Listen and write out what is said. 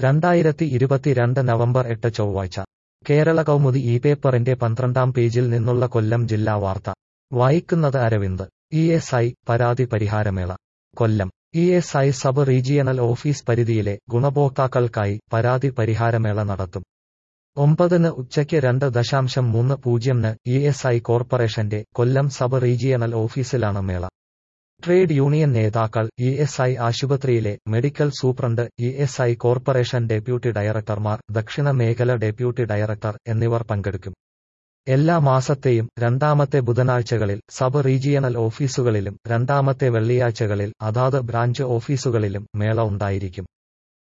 രണ്ടായിരത്തി ഇരുപത്തിരണ്ട് നവംബർ എട്ട് ചൊവ്വാഴ്ച കേരള കൗമുദി ഈ പേപ്പറിന്റെ പന്ത്രണ്ടാം പേജിൽ നിന്നുള്ള കൊല്ലം ജില്ലാ വാർത്ത വായിക്കുന്നത് അരവിന്ദ് ഇ എസ് ഐ പരാതി പരിഹാരമേള Kollam E S I sub regional office പരിധിയിലെ ഗുണഭോക്താക്കൾക്കായി പരാതി പരിഹാരമേള നടത്തും ഒമ്പതിന് ഉച്ചയ്ക്ക് രണ്ട് ദശാംശം മൂന്ന് പൂജ്യംന് ഇ എസ് ഐ കോർപ്പറേഷന്റെ കൊല്ലം സബ് റീജിയണൽ ഓഫീസിലാണ് മേള ട്രേഡ് യൂണിയൻ നേതാക്കൾ ഇ എസ് ഐ ആശുപത്രിയിലെ medical superintendent E S I corporation deputy ഡയറക്ടർമാർ ദക്ഷിണ മേഖല ഡെപ്യൂട്ടി ഡയറക്ടർ എന്നിവർ പങ്കെടുക്കും എല്ലാ മാസത്തെയും രണ്ടാമത്തെ ബുധനാഴ്ചകളിൽ സബ് റീജിയണൽ ഓഫീസുകളിലും രണ്ടാമത്തെ വെള്ളിയാഴ്ചകളിൽ അതാത് ബ്രാഞ്ച് ഓഫീസുകളിലും മേള ഉണ്ടായിരിക്കും